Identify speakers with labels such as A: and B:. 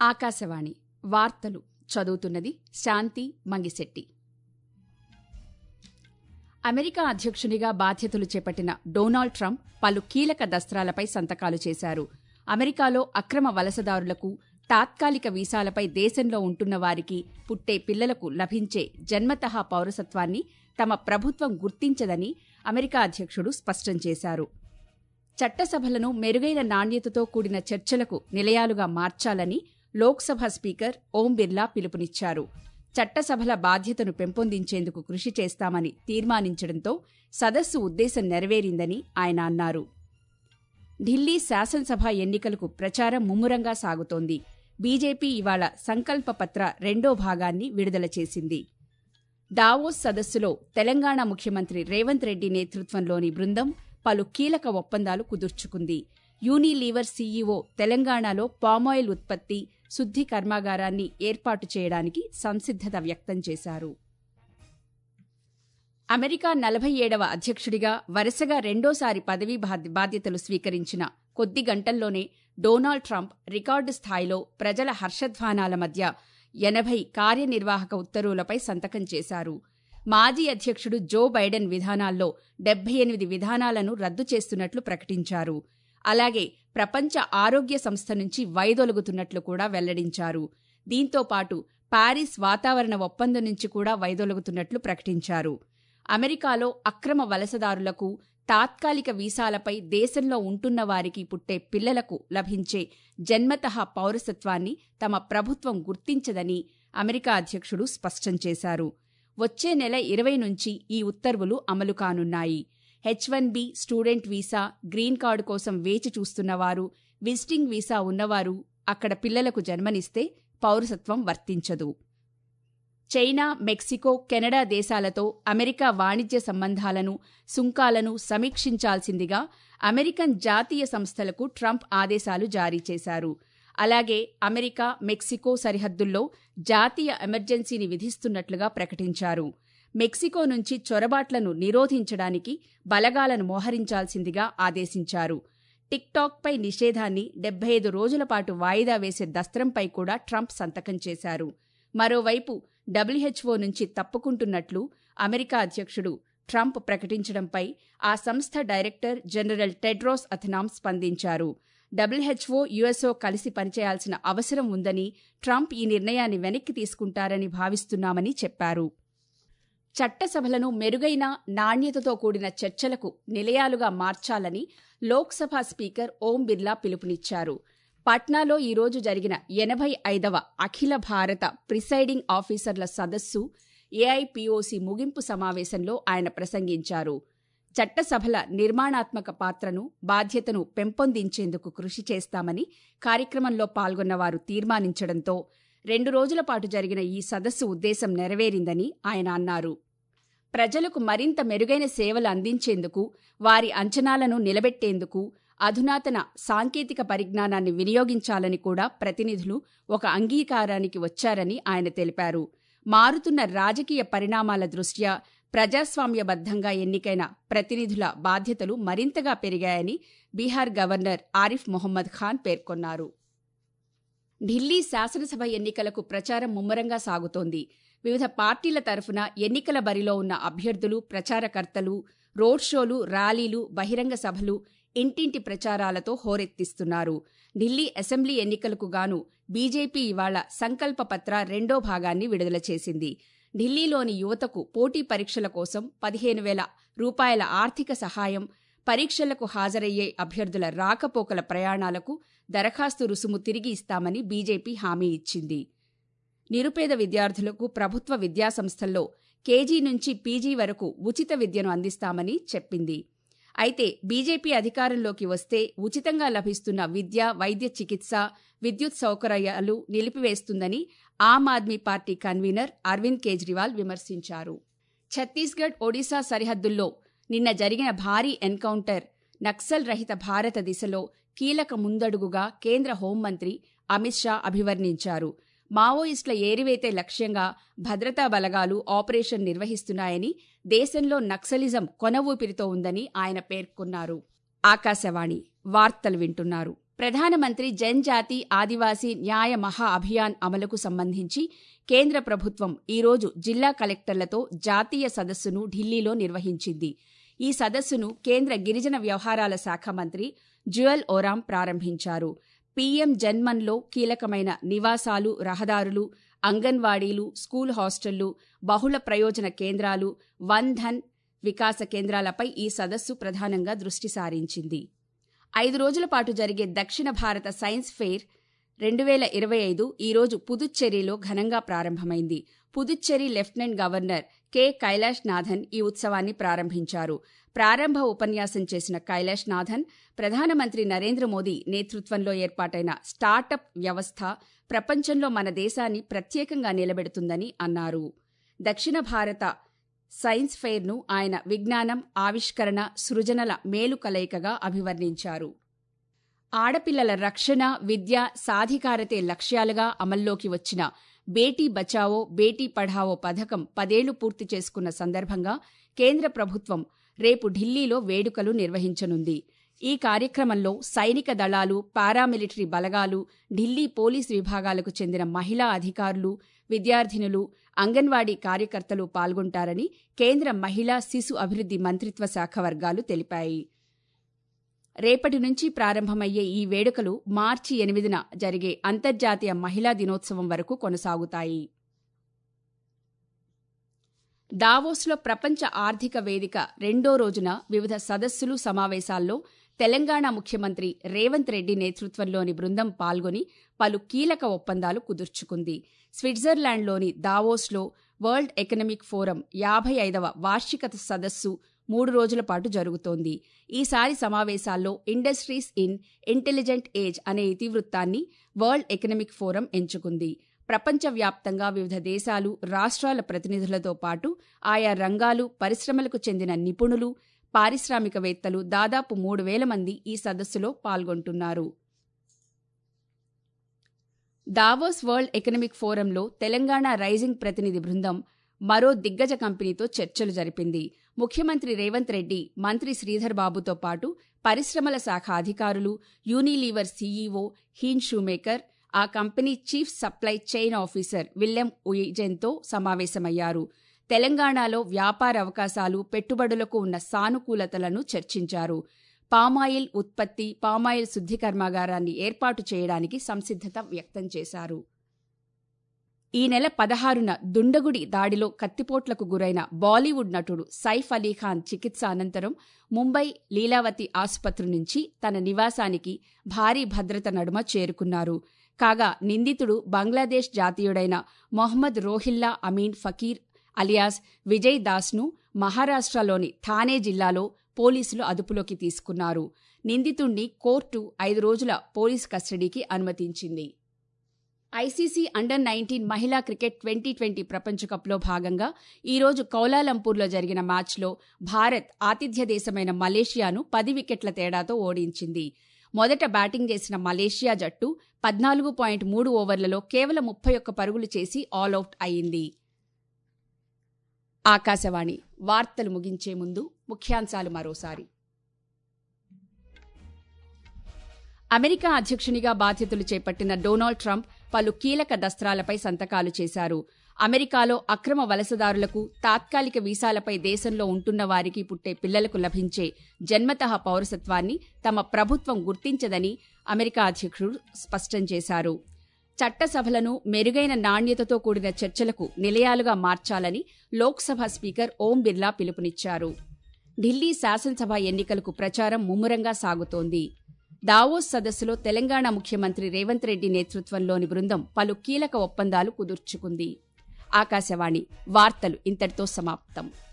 A: ఆకాశవాణి వార్తలు చదువుతున్నది శాంతి మంగిశెట్టి అమెరికా అధ్యక్షునిగా బాధ్యతలు చేపట్టిన డొనాల్డ్ ట్రంప్ పలు కీలక దస్త్రాలపై సంతకాలు చేశారు అమెరికాలో అక్రమ వలసదారులకు తాత్కాలిక వీసాలపై దేశంలో ఉంటున్న వారికి పుట్టే పిల్లలకు లభించే జన్మతహా పౌరసత్వాన్ని తమ ప్రభుత్వం గుర్తించదని అమెరికా అధ్యక్షుడు స్పష్టం చేశారు చట్టసభలను మెరుగైన నాణ్యతతో కూడిన చర్చలకు నిలయాలుగా మార్చాలని లోక్సభ స్పీకర్ ఓం బిర్లా పిలుపునిచ్చారు చట్టసభల బాధ్యతను పెంపొందించేందుకు కృషి చేస్తామని తీర్మానించడంతో సదస్సు ఉద్దేశం నెరవేరిందని ఆయన అన్నారు ఢిల్లీ శాసనసభ ఎన్నికలకు ప్రచారం ముమ్మరంగా సాగుతోంది బీజేపీ ఇవాళ సంకల్ప పత్ర రెండో భాగాన్ని విడుదల చేసింది దావోస్ సదస్సులో తెలంగాణ ముఖ్యమంత్రి రేవంత్ రెడ్డి నేతృత్వంలోని బృందం పలు కీలక ఒప్పందాలు కుదుర్చుకుంది యూనిలీవర్ సీఈఓ తెలంగాణలో పామాయిల్ ఉత్పత్తి శుద్ధి కర్మాగారాన్ని ఏర్పాటు చేయడానికి సంసిద్ధత వ్యక్తం చేశారు అమెరికా నలభై ఏడవ అధ్యక్షుడిగా వరుసగా రెండోసారి పదవీ బాధ్యతలు స్వీకరించిన కొద్ది గంటల్లోనే డొనాల్డ్ ట్రంప్ రికార్డు స్థాయిలో ప్రజల హర్షధ్వానాల మధ్య ఎనభై కార్యనిర్వాహక ఉత్తర్వులపై సంతకం చేశారు మాజీ అధ్యక్షుడు జో బైడెన్ విధానాల్లో డెబ్బై ఎనిమిది విధానాలను రద్దు చేస్తున్నట్లు ప్రకటించారు అలాగే ప్రపంచ ఆరోగ్య సంస్థ నుంచి వైదొలుగుతున్నట్లు కూడా వెల్లడించారు దీంతో పాటు పారిస్ వాతావరణ ఒప్పందం నుంచి కూడా వైదొలుగుతున్నట్లు ప్రకటించారు అమెరికాలో అక్రమ వలసదారులకు తాత్కాలిక వీసాలపై దేశంలో ఉంటున్న వారికి పుట్టే పిల్లలకు లభించే జన్మతః పౌరసత్వాన్ని తమ ప్రభుత్వం గుర్తించదని అమెరికా అధ్యక్షుడు స్పష్టం చేశారు వచ్చే నెల ఇరవై నుంచి ఈ ఉత్తర్వులు అమలు కానున్నాయి H one B student visa green card కోసం వేచి చూస్తున్నవారు విజిటింగ్ వీసా ఉన్నవారు అక్కడ పిల్లలకు జన్మనిస్తే పౌరసత్వం వర్తించదు చైనా మెక్సికో కెనడా దేశాలతో అమెరికా వాణిజ్య సంబంధాలను సుంకాలను సమీక్షించాల్సిందిగా అమెరికన్ జాతీయ సంస్థలకు ట్రంప్ ఆదేశాలు జారీ చేశారు అలాగే అమెరికా మెక్సికో సరిహద్దుల్లో జాతీయ ఎమర్జెన్సీని విధిస్తున్నట్లుగా ప్రకటించారు మెక్సికో నుంచి చొరబాట్లను నిరోధించడానికి బలగాలను మోహరించాల్సిందిగా ఆదేశించారు టిక్టాక్పై నిషేధాన్ని డెబ్బై ఐదు రోజుల పాటు వాయిదా వేసే దస్త్రంపై కూడా ట్రంప్ సంతకం చేశారు మరోవైపు డబ్ల్యూహెచ్ఓ నుంచి తప్పుకుంటున్నట్లు అమెరికా అధ్యక్షుడు ట్రంప్ ప్రకటించడంపై ఆ సంస్థ డైరెక్టర్ జనరల్ టెడ్రోస్ అథనామ్ స్పందించారు డబ్ల్యూహెచ్ఓ యుఎస్ఓ కలిసి పనిచేయాల్సిన అవసరం ఉందని ట్రంప్ ఈ నిర్ణయాన్ని వెనక్కి తీసుకుంటారని భావిస్తున్నామని చెప్పారు చట్టసభలను మెరుగైన నాణ్యతతో కూడిన చర్చలకు నిలయాలుగా మార్చాలని లోక్సభ స్పీకర్ ఓం బిర్లా పిలుపునిచ్చారు పాట్నాలో ఈరోజు జరిగిన ఎనభై ఐదవ అఖిల భారత ప్రిసైడింగ్ ఆఫీసర్ల సదస్సు ఏఐపిఓసి ముగింపు సమావేశంలో ఆయన ప్రసంగించారు చట్టసభల నిర్మాణాత్మక పాత్రను బాధ్యతను పెంపొందించేందుకు కృషి చేస్తామని కార్యక్రమంలో పాల్గొన్నవారు తీర్మానించడంతో రెండు రోజుల పాటు జరిగిన ఈ సదస్సు ఉద్దేశం నెరవేరిందని ఆయన అన్నారు ప్రజలకు మరింత మెరుగైన సేవలు అందించేందుకు వారి అంచనాలను నిలబెట్టేందుకు అధునాతన సాంకేతిక పరిజ్ఞానాన్ని వినియోగించాలని కూడా ప్రతినిధులు ఒక అంగీకారానికి వచ్చారని ఆయన తెలిపారు మారుతున్న రాజకీయ పరిణామాల దృష్ట్యా ప్రజాస్వామ్యబద్దంగా ఎన్నికైన ప్రతినిధుల బాధ్యతలు మరింతగా పెరిగాయని బీహార్ గవర్నర్ ఆరిఫ్ మొహమ్మద్ ఖాన్ పేర్కొన్నారు ఢిల్లీ శాసనసభ ఎన్నికలకు ప్రచారం ముమ్మరంగా సాగుతోంది వివిధ పార్టీల తరఫున ఎన్నికల బరిలో ఉన్న అభ్యర్థులు ప్రచారకర్తలు రోడ్ షోలు ర్యాలీలు బహిరంగ సభలు ఇంటింటి ప్రచారాలతో హోరెత్తిస్తున్నారు ఢిల్లీ అసెంబ్లీ ఎన్నికలకు గాను బీజేపీ ఇవాళ సంకల్ప పత్ర రెండో భాగాన్ని విడుదల చేసింది ఢిల్లీలోని యువతకు పోటీ పరీక్షల కోసం పదిహేను వేల రూపాయల ఆర్థిక సహాయం పరీక్షలకు హాజరయ్యే అభ్యర్థుల రాకపోకల ప్రయాణాలకు దరఖాస్తు రుసుము తిరిగి ఇస్తామని బీజేపీ హామీ ఇచ్చింది నిరుపేద విద్యార్థులకు ప్రభుత్వ విద్యాసంస్థల్లో కేజీ నుంచి పీజీ వరకు ఉచిత విద్యను అందిస్తామని చెప్పింది అయితే బీజేపీ అధికారంలోకి వస్తే ఉచితంగా లభిస్తున్న విద్య వైద్య చికిత్స విద్యుత్ సౌకర్యాలు నిలిపివేస్తుందని ఆమ్ ఆద్మీ పార్టీ కన్వీనర్ అరవింద్ కేజ్రీవాల్ విమర్శించారు ఛత్తీస్గఢ్ ఒడిశా సరిహద్దుల్లో నిన్న జరిగిన భారీ ఎన్కౌంటర్ నక్సల్ రహిత భారత దిశలో కీలక ముందడుగుగా కేంద్ర హోంమంత్రి అమిత్ షా అభివర్ణించారు మావోయిస్టుల ఏరివేతే లక్ష్యంగా భద్రతా బలగాలు ఆపరేషన్ నిర్వహిస్తున్నాయని దేశంలో నక్సలిజం కొన ఊపిరితో ఉందని ఆయన పేర్కొన్నారు ఆకాశవాణి వార్తలు వింటున్నారు ప్రధానమంత్రి జన్జాతి ఆదివాసీ న్యాయ మహా అభియాన్ అమలుకు సంబంధించి కేంద్ర ప్రభుత్వం ఈరోజు జిల్లా కలెక్టర్లతో జాతీయ సదస్సును ఢిల్లీలో నిర్వహించింది ఈ సదస్సును కేంద్ర గిరిజన వ్యవహారాల శాఖ మంత్రి జ్యువల్ ఓరాం ప్రారంభించారు పీఎం జన్మన్లో కీలకమైన నివాసాలు రహదారులు అంగన్వాడీలు స్కూల్ హాస్టళ్లు బహుళ ప్రయోజన కేంద్రాలు వన్ ధన్ వికాస కేంద్రాలపై ఈ సదస్సు ప్రధానంగా దృష్టి సారించింది ఐదు రోజుల పాటు జరిగే దక్షిణ భారత సైన్స్ ఫెయిర్ రెండు వేల ఇరవై ఐదు ఈరోజు పుదుచ్చేరిలో ఘనంగా ప్రారంభమైంది Puducherry lieutenant governor K Kailash Nathan ఈ ఉత్సవాన్ని ప్రారంభించారు ప్రారంభ ఉపన్యాసం చేసిన కైలాష్ నాథన్ ప్రధానమంత్రి నరేంద్ర మోదీ నేతృత్వంలో ఏర్పాటైన స్టార్టప్ వ్యవస్థ ప్రపంచంలో మన దేశాన్ని ప్రత్యేకంగా నిలబెడుతుందని అన్నారు దక్షిణ భారత సైన్స్ ఫెయిర్ను ఆయన విజ్ఞానం ఆవిష్కరణ సృజనల మేలు కలయికగా అభివర్ణించారు ఆడపిల్లల రక్షణ విద్య సాధికారతే లక్ష్యాలుగా అమల్లోకి వచ్చిన బేటీ బచావో బేటీ పఢావో పథకం పదేళ్లు పూర్తి చేసుకున్న సందర్భంగా కేంద్ర ప్రభుత్వం రేపు ఢిల్లీలో వేడుకలు నిర్వహించనుంది ఈ కార్యక్రమంలో సైనిక దళాలు పారామిలిటరీ బలగాలు ఢిల్లీ పోలీస్ విభాగాలకు చెందిన మహిళా అధికారులు విద్యార్థినులు అంగన్వాడీ కార్యకర్తలు పాల్గొంటారని కేంద్ర మహిళా శిశు అభివృద్ది మంత్రిత్వ శాఖ వర్గాలు తెలిపాయి రేపటి నుంచి ప్రారంభమయ్యే ఈ వేడుకలు మార్చి ఎనిమిదిన జరిగే అంతర్జాతీయ మహిళా దినోత్సవం వరకు కొనసాగుతాయి దావోస్లో ప్రపంచ ఆర్థిక వేదిక రెండో రోజున వివిధ సదస్సులు సమావేశాల్లో తెలంగాణ ముఖ్యమంత్రి రేవంత్ రెడ్డి నేతృత్వంలోని బృందం పాల్గొని పలు కీలక ఒప్పందాలు కుదుర్చుకుంది స్విట్జర్లాండ్లోని దావోస్లో వరల్డ్ ఎకనమిక్ ఫోరం యాభై ఐదవ వార్షిక సదస్సు మూడు రోజుల పాటు జరుగుతోంది ఈసారి సమావేశాల్లో ఇండస్ట్రీస్ ఇన్ ఇంటెలిజెంట్ ఏజ్ అనే ఇతివృత్తాన్ని వరల్డ్ ఎకనమిక్ ఫోరం ఎంచుకుంది ప్రపంచవ్యాప్తంగా వివిధ దేశాలు రాష్ట్రాల ప్రతినిధులతో పాటు ఆయా రంగాలు పరిశ్రమలకు చెందిన నిపుణులు పారిశ్రామికవేత్తలు దాదాపు మూడు వేల మంది ఈ సదస్సులో పాల్గొంటున్నారు దావోస్ వరల్డ్ ఎకనమిక్ ఫోరంలో తెలంగాణ రైజింగ్ ప్రతినిధి బృందం మరో దిగ్గజ కంపెనీతో చర్చలు జరిపింది ముఖ్యమంత్రి రేవంత్ రెడ్డి మంత్రి శ్రీధర్ బాబుతో పాటు పరిశ్రమల శాఖ అధికారులు యూనిలీవర్ సీఈఓ హీన్ షూమేకర్ ఆ company chief supply chain officer William ఉయిజెన్తో సమావేశమయ్యారు తెలంగాణలో వ్యాపార అవకాశాలు పెట్టుబడులకు ఉన్న సానుకూలతలను చర్చించారు పామాయిల్ ఉత్పత్తి పామాయిల్ శుద్ధి కర్మాగారాన్ని ఏర్పాటు చేయడానికి సంసిద్ధత వ్యక్తం చేశారు ఈ నెల పదహారున దుండగుడి దాడిలో కత్తిపోట్లకు గురైన బాలీవుడ్ నటుడు సైఫ్ అలీఖాన్ చికిత్స అనంతరం ముంబై లీలావతి ఆసుపత్రి నుంచి తన నివాసానికి భారీ భద్రత నడుమ చేరుకున్నారు కాగా నిందితుడు బంగ్లాదేశ్ జాతీయుడైన మొహమ్మద్ రోహిల్లా అమీన్ ఫకీర్ అలియాస్ విజయ్ దాస్ను మహారాష్ట్రలోని థానే జిల్లాలో పోలీసులు అదుపులోకి తీసుకున్నారు నిందితుణ్ణి కోర్టు ఐదు రోజుల పోలీస్ కస్టడీకి అనుమతించింది ఐసీసీ అండర్ నైన్టీన్ మహిళా క్రికెట్ ట్వంటీ ట్వంటీ ప్రపంచ కప్లో భాగంగా ఈరోజు కౌలాలంపూర్లో జరిగిన మ్యాచ్లో భారత్ ఆతిథ్య దేశమైన మలేషియాను పది వికెట్ల తేడాతో ఓడించింది మొదట బ్యాటింగ్ చేసిన మలేషియా జట్టు పద్నాలుగు పాయింట్ మూడు ఓవర్లలో కేవలం ముప్పై ఒక్క పరుగులు చేసి ఆల్అవుట్ అయింది ఆకాశవాణి వార్తలు ముగించే ముందు ముఖ్యాంశాలు మరోసారి అమెరికా అధ్యక్షునిగా బాధ్యతలు చేపట్టిన డొనాల్డ్ ట్రంప్ పలు కీలక దస్త్రాలపై సంతకాలు చేశారు అమెరికాలో అక్రమ వలసదారులకు తాత్కాలిక వీసాలపై దేశంలో ఉంటున్న వారికి పుట్టే పిల్లలకు లభించే జన్మతః పౌరసత్వాన్ని తమ ప్రభుత్వం గుర్తించదని అమెరికా అధ్యక్షుడు స్పష్టం చేశారు చట్టసభలను మెరుగైన నాణ్యతతో కూడిన చర్చలకు నిలయాలుగా మార్చాలని లోక్సభ స్పీకర్ ఓం బిర్లా పిలుపునిచ్చారు ఢిల్లీ శాసనసభ ఎన్నికలకు ప్రచారం ముమ్మరంగా సాగుతోంది దావోస్ సదస్సులో తెలంగాణ ముఖ్యమంత్రి రేవంత్ రెడ్డి నేతృత్వంలోని బృందం పలు కీలక ఒప్పందాలు కుదుర్చుకుంది ఆకాశవాణి వార్తలు ఇంతటితో సమాప్తం